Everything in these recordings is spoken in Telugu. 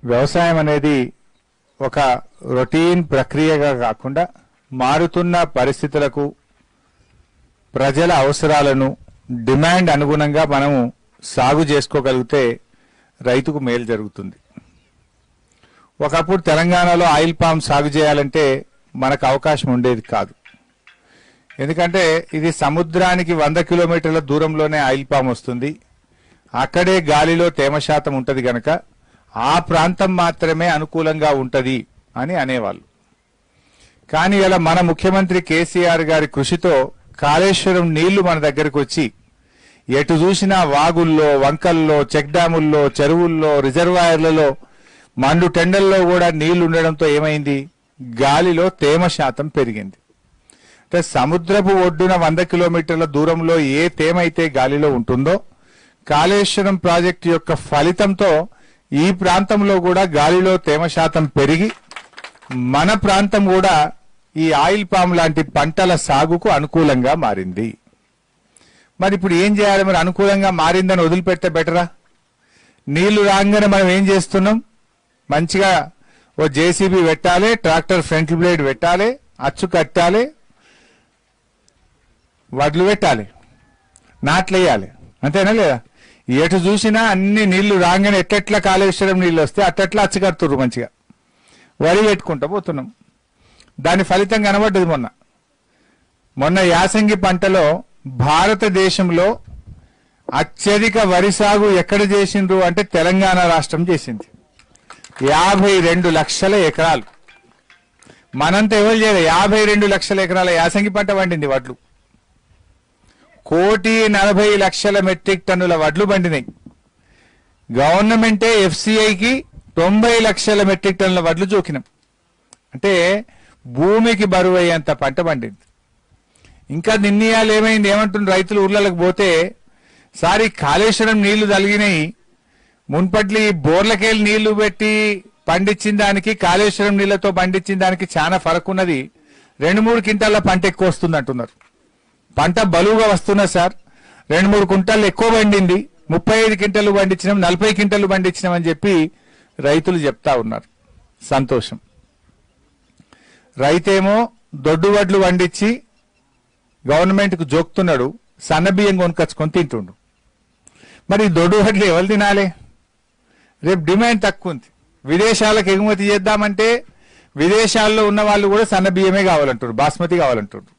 వ్యవసాయం అనేది ఒక రొటీన్ ప్రక్రియగా కాకుండా మారుతున్న పరిస్థితులకు ప్రజల అవసరాలను డిమాండ్ అనుగుణంగా మనము సాగు చేసుకోగలిగితే రైతుకు మేలు జరుగుతుంది ఒకప్పుడు తెలంగాణలో ఆయిల్ పామ్ సాగు చేయాలంటే మనకు అవకాశం ఉండేది కాదు ఎందుకంటే ఇది సముద్రానికి వంద కిలోమీటర్ల దూరంలోనే ఆయిల్ పామ్ వస్తుంది అక్కడే గాలిలో తేమ శాతం ఉంటది గనక ఆ ప్రాంతం మాత్రమే అనుకూలంగా ఉంటది అని అనేవాళ్ళు కానీ ఇలా మన ముఖ్యమంత్రి కేసీఆర్ గారి కృషితో కాళేశ్వరం నీళ్లు మన దగ్గరకు వచ్చి ఎటు చూసినా వాగుల్లో వంకల్లో చెక్ డ్యాముల్లో చెరువుల్లో రిజర్వాయర్లలో మండు టెండల్లో కూడా నీళ్లు ఉండడంతో ఏమైంది గాలిలో తేమ శాతం పెరిగింది అంటే సముద్రపు ఒడ్డున వంద కిలోమీటర్ల దూరంలో ఏ తేమ అయితే గాలిలో ఉంటుందో కాళేశ్వరం ప్రాజెక్టు యొక్క ఫలితంతో ఈ ప్రాంతంలో కూడా గాలిలో తేమ శాతం పెరిగి మన ప్రాంతం కూడా ఈ ఆయిల్ పామ్ లాంటి పంటల సాగుకు అనుకూలంగా మారింది మరి ఇప్పుడు ఏం చేయాలి మరి అనుకూలంగా మారిందని వదిలిపెడితే బెటరా నీళ్లు రాగానే మనం ఏం చేస్తున్నాం మంచిగా ఓ జేసీబీ పెట్టాలి ట్రాక్టర్ ఫ్రంట్ బ్లేడ్ పెట్టాలి అచ్చు కట్టాలి వడ్లు పెట్టాలి నాట్లు వేయాలి అంతేనా లేదా ఎటు చూసినా అన్ని నీళ్లు రాగానే ఎట్టెట్లా కాళేశ్వరం నీళ్ళు వస్తే అట్టట్లా అచ్చు కడుతుర్రు మంచిగా వరి పెట్టుకుంటా పోతున్నాం దాని ఫలితం కనబడ్డది మొన్న మొన్న యాసంగి పంటలో భారతదేశంలో అత్యధిక వరి సాగు ఎక్కడ చేసిండ్రు అంటే తెలంగాణ రాష్ట్రం చేసింది యాభై రెండు లక్షల ఎకరాలు మనంతా ఎవరు చేయలేదు యాభై రెండు లక్షల ఎకరాల యాసంగి పంట పండింది వడ్లు కోటి నలభై లక్షల మెట్రిక్ టన్నుల వడ్లు పండినాయి గవర్నమెంటే ఎఫ్సిఐకి తొంభై లక్షల మెట్రిక్ టన్నుల వడ్లు జోకినాం అంటే భూమికి బరువు అయ్యేంత పంట పండింది ఇంకా నిన్నయాలు ఏమైంది ఏమంటుంది రైతులు ఊర్లకు పోతే సారి కాళేశ్వరం నీళ్లు తలిగినాయి మున్పట్లి బోర్లకెళ్ళి నీళ్లు పెట్టి పండించిన దానికి కాళేశ్వరం నీళ్లతో పండించిన దానికి చాలా ఫరక్ ఉన్నది రెండు మూడు క్వింటాల పంట ఎక్కువ వస్తుంది అంటున్నారు పంట బలువుగా వస్తున్నా సార్ రెండు మూడు కుంటాలు ఎక్కువ పండింది ముప్పై ఐదు క్వింటలు పండించినాం నలభై క్వింటలు పండించినాం అని చెప్పి రైతులు చెప్తా ఉన్నారు సంతోషం రైతేమో దొడ్డు వడ్లు పండించి గవర్నమెంట్కు జోక్తున్నాడు సన్న బియ్యం కొనుకొచ్చుకొని తింటుండు మరి ఈ దొడ్డు వడ్లు ఎవరు తినాలి రేపు డిమాండ్ తక్కువ ఉంది విదేశాలకు ఎగుమతి చేద్దామంటే విదేశాల్లో ఉన్న వాళ్ళు కూడా సన్న బియ్యమే కావాలంటారు బాస్మతి కావాలంటారు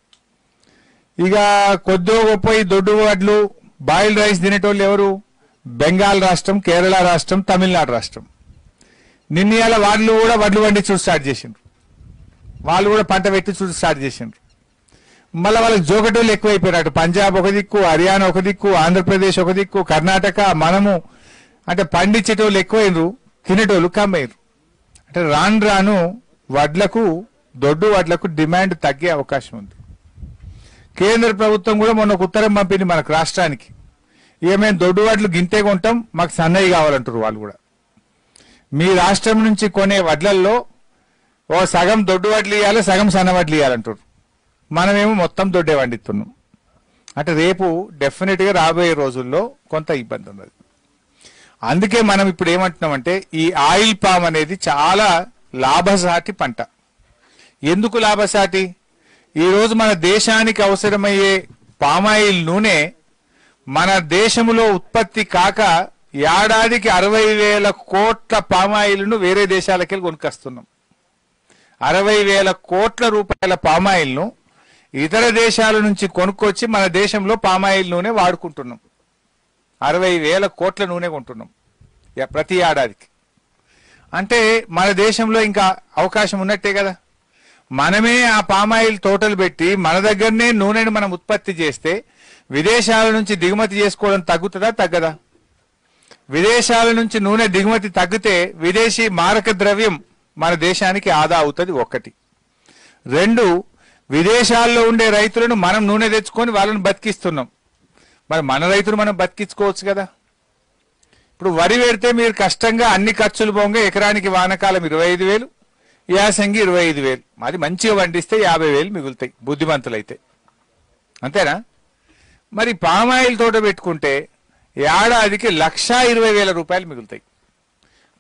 ఇక కొద్దో గొప్ప ఈ దొడ్డు వడ్లు బాయిల్డ్ రైస్ తినేటోళ్ళు ఎవరు బెంగాల్ రాష్ట్రం కేరళ రాష్ట్రం తమిళనాడు రాష్ట్రం నిన్నయాల వాళ్ళు కూడా వడ్లు పండించుడు స్టార్ట్ చేసిండ్రు వాళ్ళు కూడా పంట పెట్టి చూడు స్టార్ట్ చేసిండ్రు మళ్ళీ వాళ్ళకి జోకటోళ్ళు ఎక్కువైపోయారు అటు పంజాబ్ ఒక దిక్కు హర్యానా ఒక దిక్కు ఆంధ్రప్రదేశ్ ఒక దిక్కు కర్ణాటక మనము అంటే పండించేటోళ్ళు ఎక్కువైనరు తినేటోళ్ళు కమ్మయ్యారు అంటే రాను రాను వడ్లకు దొడ్డు వడ్లకు డిమాండ్ తగ్గే అవకాశం ఉంది కేంద్ర ప్రభుత్వం కూడా మొన్న ఒక ఉత్తరం పంపింది మనకు రాష్ట్రానికి ఇక మేము దొడ్డు వడ్లు గింతే కొంటాం మాకు సన్నయ్య కావాలంటారు వాళ్ళు కూడా మీ రాష్ట్రం నుంచి కొనే వడ్లల్లో ఓ సగం దొడ్డు వడ్లు ఇవ్వాలి సగం సన్న వడ్లు ఇవ్వాలంటారు మనమేమో మొత్తం దొడ్డే వండిస్తున్నాం అంటే రేపు డెఫినెట్ గా రాబోయే రోజుల్లో కొంత ఇబ్బంది ఉన్నది అందుకే మనం ఇప్పుడు ఏమంటున్నామంటే ఈ ఆయిల్ పామ్ అనేది చాలా లాభసాటి పంట ఎందుకు లాభసాటి ఈ రోజు మన దేశానికి అవసరమయ్యే పామాయిల్ నూనె మన దేశంలో ఉత్పత్తి కాక ఏడాదికి అరవై వేల కోట్ల పామాయిల్ను వేరే దేశాలకి వెళ్ళి కొనుక్కొస్తున్నాం అరవై వేల కోట్ల రూపాయల పామాయిల్ను ఇతర దేశాల నుంచి కొనుక్కొచ్చి మన దేశంలో పామాయిల్ నూనె వాడుకుంటున్నాం అరవై వేల కోట్ల నూనె కొంటున్నాం యా- ప్రతి ఏడాదికి అంటే మన దేశంలో ఇంకా అవకాశం ఉన్నట్టే కదా మనమే ఆ పామాయిల్ తోటలు పెట్టి మన దగ్గరనే నూనెను మనం ఉత్పత్తి చేస్తే విదేశాల నుంచి దిగుమతి చేసుకోవడం తగ్గుతుందా తగ్గదా విదేశాల నుంచి నూనె దిగుమతి తగ్గితే విదేశీ మారక ద్రవ్యం మన దేశానికి ఆదా అవుతుంది ఒకటి రెండు విదేశాల్లో ఉండే రైతులను మనం నూనె తెచ్చుకొని వాళ్ళని బతికిస్తున్నాం మరి మన రైతులు మనం బతికించుకోవచ్చు కదా ఇప్పుడు వరి పెడితే మీరు కష్టంగా అన్ని ఖర్చులు పోగా ఎకరానికి వానకాలం ఇరవై ఐదు వేలు యాసంగి ఇరవై ఐదు వేలు అది మంచిగా పండిస్తే యాభై వేలు మిగులుతాయి బుద్ధిమంతులైతే అంతేనా మరి పామాయిల్ తోట పెట్టుకుంటే ఏడాదికి లక్షా ఇరవై వేల రూపాయలు మిగులుతాయి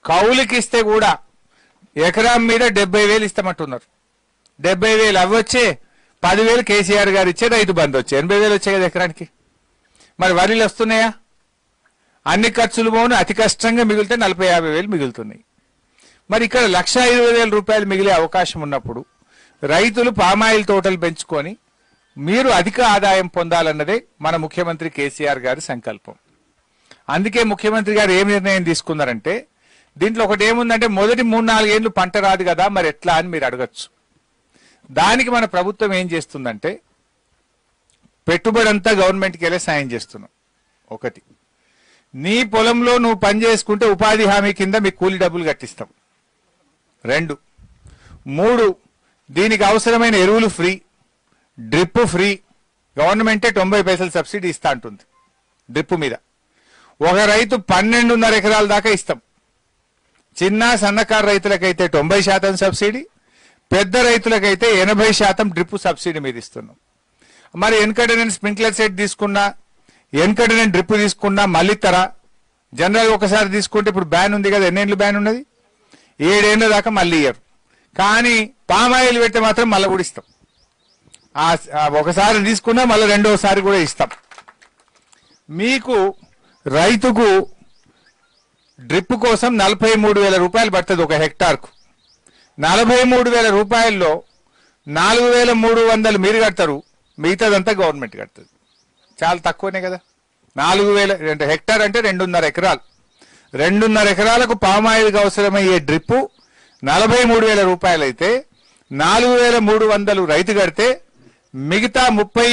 కౌలుకి ఇస్తే కూడా ఎకరం మీద డెబ్బై వేలు ఇస్తామంటున్నారు డెబ్బై వేలు అవి వచ్చే పదివేలు కేసీఆర్ గారు ఇచ్చే రైతు బంధు వచ్చే ఎనభై వేలు వచ్చాయి కదా ఎకరానికి మరి వరిలు వస్తున్నాయా అన్ని ఖర్చులు పోను అతి కష్టంగా మిగిలితే నలభై యాభై వేలు మిగులుతున్నాయి మరి ఇక్కడ లక్ష ఇరవై వేల రూపాయలు మిగిలే అవకాశం ఉన్నప్పుడు రైతులు పామాయిల్ తోటలు పెంచుకొని మీరు అధిక ఆదాయం పొందాలన్నదే మన ముఖ్యమంత్రి కేసీఆర్ గారి సంకల్పం అందుకే ముఖ్యమంత్రి గారు ఏం నిర్ణయం తీసుకున్నారంటే దీంట్లో ఒకటి ఏముందంటే మొదటి మూడు నాలుగేళ్లు పంట రాదు కదా మరి ఎట్లా అని మీరు అడగచ్చు దానికి మన ప్రభుత్వం ఏం చేస్తుందంటే పెట్టుబడి అంతా గవర్నమెంట్కి వెళ్ళే సాయం చేస్తున్నాం ఒకటి నీ పొలంలో నువ్వు పని చేసుకుంటే ఉపాధి హామీ కింద మీకు కూలి డబ్బులు కట్టిస్తాం రెండు మూడు దీనికి అవసరమైన ఎరువులు ఫ్రీ డ్రిప్ ఫ్రీ గవర్నమెంటే తొంభై పైసలు సబ్సిడీ ఇస్తా అంటుంది డ్రిప్ మీద ఒక రైతు పన్నెండున్నర ఎకరాల దాకా ఇస్తాం చిన్న సన్నకారు రైతులకైతే తొంభై శాతం సబ్సిడీ పెద్ద రైతులకైతే ఎనభై శాతం డ్రిప్ సబ్సిడీ మీద ఇస్తున్నాం మరి వెనకట నేను స్ప్రింక్లర్ సెట్ తీసుకున్నా వెనకట నేను డ్రిప్ తీసుకున్నా మళ్ళీ తర జనరల్ ఒకసారి తీసుకుంటే ఇప్పుడు బ్యాన్ ఉంది కదా ఎన్నేళ్ళు బ్యాన్ ఉన్నది ఏడేళ్ళ దాకా మళ్ళీ ఇయ్యరు కానీ పామాయిల్ పెడితే మాత్రం మళ్ళీ కూడా ఇస్తాం ఆ- ఆ ఒకసారి తీసుకున్నా మళ్ళీ రెండోసారి కూడా ఇస్తాం మీకు రైతుకు డ్రిప్ కోసం నలభై మూడు వేల రూపాయలు పడుతుంది ఒక హెక్టార్కు నలభై మూడు వేల రూపాయల్లో నాలుగు వేల మూడు వందలు మీరు కడతారు మిగతాదంతా గవర్నమెంట్ కడుతుంది చాలా తక్కువనే కదా నాలుగు వేల అంటే హెక్టార్ అంటే రెండున్నర ఎకరాలు రెండున్నర ఎకరాలకు పామాయిల్కి అవసరమయ్యే డ్రిప్పు నలభై మూడు వేల రూపాయలు అయితే నాలుగు వేల మూడు వందలు రైతు కడితే మిగతా ముప్పై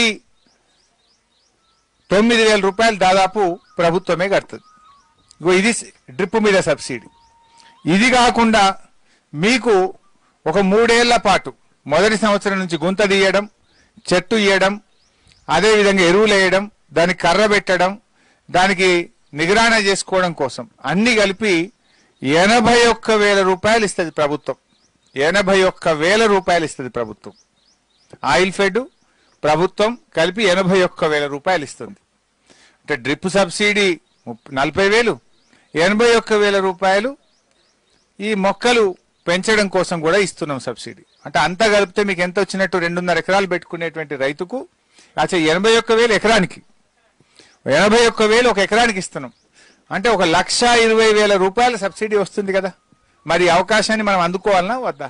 తొమ్మిది వేల రూపాయలు దాదాపు ప్రభుత్వమే కడుతుంది ఇగో ఇది డ్రిప్ మీద సబ్సిడీ ఇది కాకుండా మీకు ఒక మూడేళ్ల పాటు మొదటి సంవత్సరం నుంచి గుంత తీయడం చెట్టు ఇయ్యడం అదేవిధంగా ఎరువులు వేయడం దానికి కర్ర పెట్టడం దానికి నిగరాణ చేసుకోవడం కోసం అన్ని కలిపి ఎనభై ఒక్క వేల రూపాయలు ఇస్తుంది ప్రభుత్వం ఎనభై ఒక్క వేల రూపాయలు ఇస్తుంది ప్రభుత్వం ఆయిల్ ఫెడ్ ప్రభుత్వం కలిపి ఎనభై ఒక్క వేల రూపాయలు ఇస్తుంది అంటే డ్రిప్ సబ్సిడీ ముప్ప- నలభై వేలు ఎనభై ఒక్క వేల రూపాయలు ఈ మొక్కలు పెంచడం కోసం కూడా ఇస్తున్నాం సబ్సిడీ అంటే అంతా కలిపితే మీకు ఎంత వచ్చినట్టు రెండున్నర ఎకరాలు పెట్టుకునేటువంటి రైతుకు అచ్చా ఎనభై ఒక్క వేలు ఎకరానికి ఎనభై ఒక్క వేలు ఒక ఎకరానికి ఇస్తున్నాం అంటే ఒక లక్ష ఇరవై వేల రూపాయల సబ్సిడీ వస్తుంది కదా మరి ఈ అవకాశాన్ని మనం అందుకోవాలనా వద్దా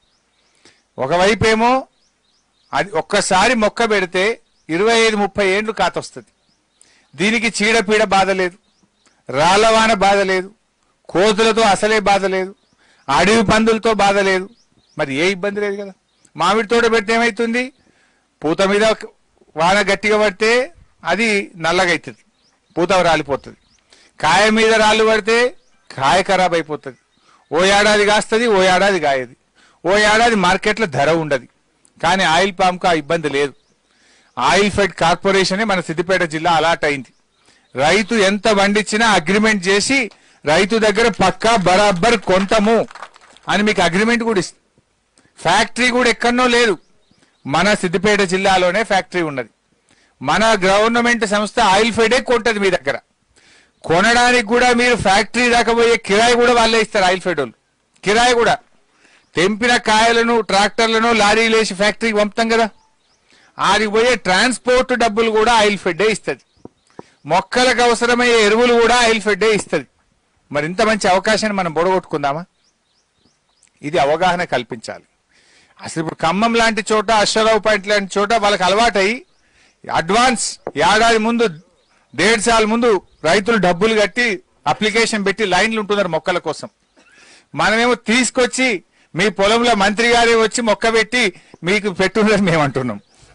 ఒకవైపు ఏమో అది ఒక్కసారి మొక్క పెడితే ఇరవై ఐదు ముప్పై ఏండ్లు కాతొస్తుంది దీనికి చీడపీడ బాధ లేదు రాళ్ళవాన బాధ లేదు కోతులతో అసలే బాధ లేదు అడవి పందులతో బాధ లేదు మరి ఏ ఇబ్బంది లేదు కదా మామిడి తోట పెడితే ఏమవుతుంది పూత మీద వాన గట్టిగా పడితే అది నల్లగా అవుతుంది పూత రాలిపోతుంది కాయ మీద రాళ్ళు పడితే కాయ ఖరాబ్ అయిపోతుంది ఓ ఏడాది కాస్తుంది ఓ ఏడాది కాయది ఓ ఏడాది మార్కెట్లో ధర ఉండదు కానీ ఆయిల్ పామ్కు ఆ ఇబ్బంది లేదు ఆయిల్ ఫెడ్ కార్పొరేషనే మన సిద్దిపేట జిల్లా అలాట్ అయింది రైతు ఎంత పండించినా అగ్రిమెంట్ చేసి రైతు దగ్గర పక్కా బరాబర్ కొంటము అని మీకు అగ్రిమెంట్ కూడా ఇస్తుంది ఫ్యాక్టరీ కూడా ఎక్కడనో లేదు మన సిద్దిపేట జిల్లాలోనే ఫ్యాక్టరీ ఉన్నది మన గవర్నమెంట్ సంస్థ ఆయిల్ ఫెడే కొంటది మీ దగ్గర కొనడానికి కూడా మీరు ఫ్యాక్టరీ దాకా పోయే కిరాయి కూడా వాళ్ళే ఇస్తారు ఆయిల్ ఫెడ్ వాళ్ళు కిరాయి కూడా తెంపిన కాయలను ట్రాక్టర్లను లారీలు వేసి ఫ్యాక్టరీకి పంపుతాం కదా ఆడికి పోయే ట్రాన్స్పోర్ట్ డబ్బులు కూడా ఆయిల్ ఫెడ్డే ఇస్తుంది మొక్కలకు అవసరమయ్యే ఎరువులు కూడా ఆయిల్ ఫెడ్డే ఇస్తుంది మరి ఇంత మంచి అవకాశాన్ని మనం బొడగొట్టుకుందామా ఇది అవగాహన కల్పించాలి అసలు ఇప్పుడు ఖమ్మం లాంటి చోట అశ్వరావు పాయింట్ లాంటి చోట వాళ్ళకి అలవాటై అడ్వాన్స్ ఏడాది ముందు డేఢ సార్లు ముందు రైతులు డబ్బులు కట్టి అప్లికేషన్ పెట్టి లైన్లు ఉంటున్నారు మొక్కల కోసం మనమేమో తీసుకొచ్చి మీ పొలంలో మంత్రి గారే వచ్చి మొక్క పెట్టి మీకు పెట్టున్నారు మేము అంటున్నాం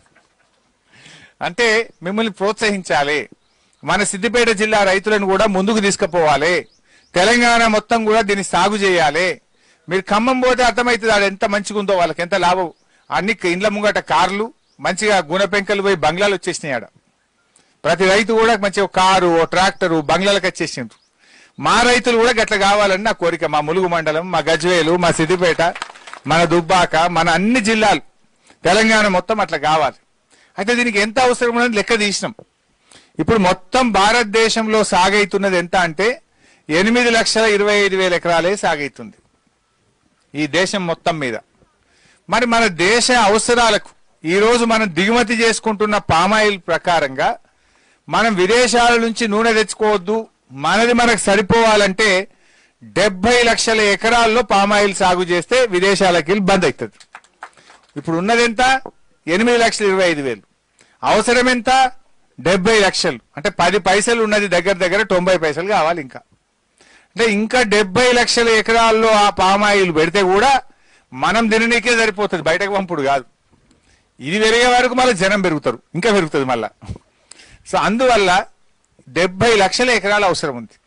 అంటే మిమ్మల్ని ప్రోత్సహించాలి మన సిద్దిపేట జిల్లా రైతులను కూడా ముందుకు తీసుకుపోవాలి తెలంగాణ మొత్తం కూడా దీన్ని సాగు చేయాలి మీరు ఖమ్మం పోతే అర్థమవుతుంది ఆడ ఎంత మంచిగా ఉందో వాళ్ళకి ఎంత లాభం అన్ని ఇండ్ల ముంగట కార్లు మంచిగా గుణపెంకలు పోయి బంగ్లాలు వచ్చేసినాయి ఆడ ప్రతి రైతు కూడా మంచిగా కారు ఓ ట్రాక్టరు బంగ్లాలకు వచ్చేసిండ్రు మా రైతులు కూడా గట్ల కావాలని నా కోరిక మా ములుగు మండలం మా గజ్వేలు మా సిద్దిపేట మన దుబ్బాక మన అన్ని జిల్లాలు తెలంగాణ మొత్తం అట్లా కావాలి అయితే దీనికి ఎంత అవసరం ఉన్నది లెక్క తీసినాం ఇప్పుడు మొత్తం భారతదేశంలో సాగైతున్నది ఎంత అంటే ఎనిమిది లక్షల ఇరవై ఐదు వేల ఎకరాలే సాగైతుంది ఈ దేశం మొత్తం మీద మరి మన దేశ అవసరాలకు ఈరోజు మనం దిగుమతి చేసుకుంటున్న పామాయిల్ ప్రకారంగా మనం విదేశాల నుంచి నూనె తెచ్చుకోవద్దు మనది మనకు సరిపోవాలంటే డెబ్బై లక్షల ఎకరాల్లో పామాయిల్ సాగు చేస్తే విదేశాలకి వెళ్ళి బంద్ అవుతుంది ఇప్పుడు ఉన్నది ఎంత ఎనిమిది లక్షల ఇరవై ఐదు వేలు అవసరం ఎంత డెబ్బై లక్షలు అంటే పది పైసలు ఉన్నది దగ్గర దగ్గర తొంభై పైసలు కావాలి ఇంకా అంటే ఇంకా డెబ్బై లక్షల ఎకరాల్లో ఆ పామాయిల్ పెడితే కూడా మనం తిననీకే సరిపోతుంది బయటకు పంపుడు కాదు ఇది పెరిగే వరకు మళ్ళీ జనం పెరుగుతారు ఇంకా పెరుగుతుంది మళ్ళా సో అందువల్ల డెబ్బై లక్షల ఎకరాలు అవసరం ఉంది